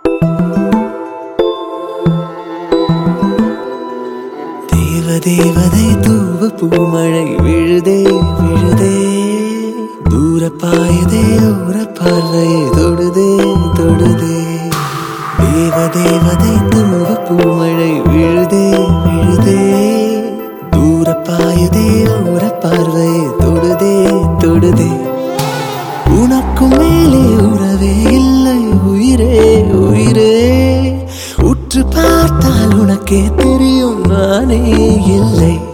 தேவ தேவதை தூவ பூமழை விழுதே விழுதே தூர பாயதே ஊர பார்வையை தொடுதே தொடுதே தேவ தேவதை தூவ பூமழை விழுதே விழுதே தூர பாயதே ஊர பார்வையை தொடுதே தொடுதே உனக்கும் மேலே உறவே இல்லை உயிரே உயிரே உற்று பார்த்தால் உனக்கே தெரியும் நானே இல்லை